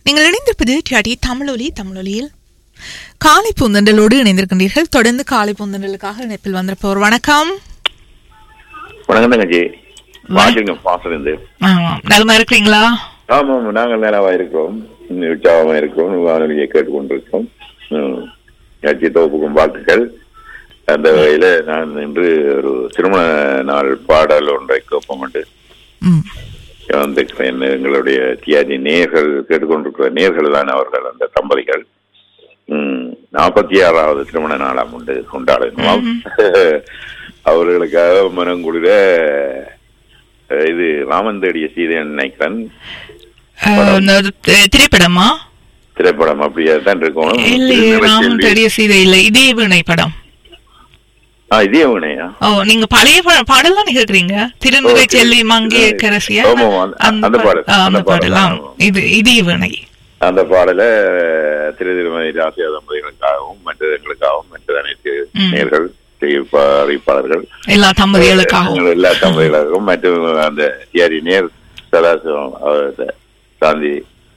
நீங்கள் இணைந்திருப்பது டியாடி தமிழொலி தமிழொலியில் காலை பூந்தண்டலோடு இணைந்திருக்கின்றீர்கள் தொடர்ந்து காலை பூந்தண்டலுக்காக இணைப்பில் வந்திருப்பவர் வணக்கம் வணக்கம் தங்கச்சி வாசிங்க பாசலேருந்து ஆமாம் நலமா இருக்கிறீங்களா ஆமாம் நாங்கள் நேராவா இருக்கிறோம் இன்னும் உற்சாகமா இருக்கிறோம் வானொலியை கேட்டுக்கொண்டிருக்கோம் ம். கட்சி தொகுப்புக்கும் வாழ்த்துக்கள் அந்த வகையில நான் இன்று ஒரு திருமண நாள் பாடல் ஒன்றை கேட்போம் என்று ம் வந்திருக்கிறேன் எங்களுடைய தியாகி நேர்கள் கேட்டுக்கொண்டிருக்கிற நேர்கள் தான் அவர்கள் அந்த தம்பதிகள் ம், நாற்பத்தி ஆறாவது திருமண நாளாம் உண்டு கொண்டாடணும் அவர்களுக்காக மனங்குளிர அஹ், இது ராமன் தேடிய சீதைன்னு நினைக்கிறேன் அஹ், இந்த தி- திரைப்படமா திரைப்படம் அப்படியே தான் இருக்கணும் இல்லையே ராமன் திருநிலச்செல்வி. தெரிய சீதை இல்லை இதே வினை படம் ஆ இதே அவனையா ஓ நீங்க பழைய பா- பாடல்லாம் கேக்குறீங்க திருநிலை செல்வி மங்கே கரசியா ஆமா, அந்த- அந்த பாடல், ஆ, அந்த அந்த பாடல், பாடலாம் ஆமா. இது இதே வினை அந்த பாடல திரு திருமதி ராசியா தம்பதிகளுக்காகவும் மற்ற எங்களுக்காகவும் மற்ற அனைத்து ம். நேர்கள் செய்திப்பா- அறிவிப்பாளர்கள் எல்லா தம்பதிகளுக்காகவும் எங்கள் எல்லா தம்பதிகளுக்கும் மற்றும் அந்த தியாரி நேர் சதாசிவம் அவர் சாந்தி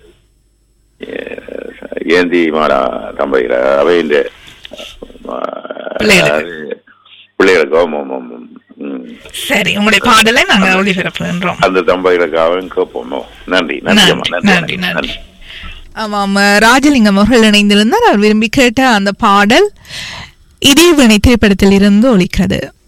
அஹ், ஏந்தி மாடா தம்பதிகள் அவையின் பிள்ளைகளுக்கு. பிள்ளைகளுக்கு ஆமாம் ஆமாம் ஆமாம். ம். சரி உங்களுடைய பாடலை நாங்க ஒளிபரப்புகின்றோம் அந்த தம்பதிகளுக்காகவும் கேட்போம் நன்றி நன்றி அம்மா, நன்றி, நன்றி நன்றி, நன்றி ஆமாம் ராஜலிங்கம் அவர்கள் இணைந்திருந்தார் அவர் விரும்பி கேட்ட அந்த பாடல் இதே வினை திரைப்படத்தில் இருந்து ஒலிக்கிறது